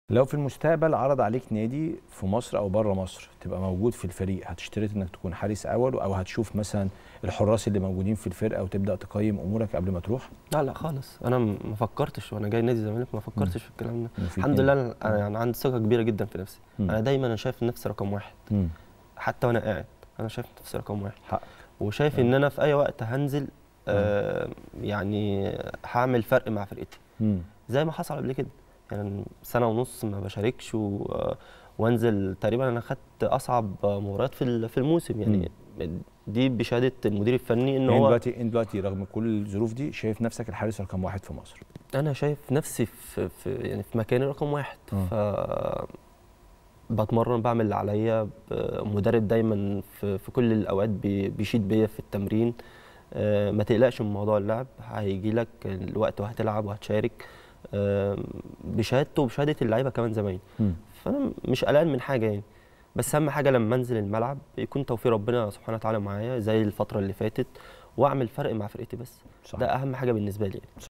لو في المستقبل عرض عليك نادي في مصر او بره مصر تبقى موجود في الفريق هتشترط انك تكون حارس اول او هتشوف مثلا الحراس اللي موجودين في الفرقه وتبدا تقيم امورك قبل ما تروح لا لا خالص انا م- ما فكرتش وانا جاي نادي الزمالك ما فكرتش في الكلام ده إن في الحمد اتنين. لله انا أنا يعني عندي ثقه كبيره جدا في نفسي مم. انا دايما انا شايف نفسي رقم واحد مم. حتى وانا قاعد انا شايف نفسي رقم واحد حق وشايف ان انا في اي وقت هنزل آه يعني هعمل فرق مع فرقتي مم. زي ما حصل قبل كده يعني سنه ونص ما بشاركش و... وانزل تقريبا انا خدت اصعب مباريات في ال- في الموسم يعني دي بشهاده المدير الفني ان يعني هو دلوقتي انت دلوقتي رغم كل الظروف دي شايف نفسك الحارس رقم واحد في مصر انا شايف نفسي في, في يعني في مكاني رقم واحد آه. ف بتمرن بعمل اللي عليا ب- مدرب دايما في, في كل الاوقات بي- بيشيد بيا في التمرين آه، ما تقلقش من موضوع اللعب هيجي لك الوقت وهتلعب وهتشارك آه، بشهادته وبشهاده اللعيبه كمان زمايلي مم. فانا مش قلقان من حاجه يعني بس اهم حاجه لما انزل الملعب يكون توفيق ربنا سبحانه وتعالى معايا زي الفتره اللي فاتت واعمل فرق مع فرقتي بس صح ده اهم حاجه بالنسبه لي يعني.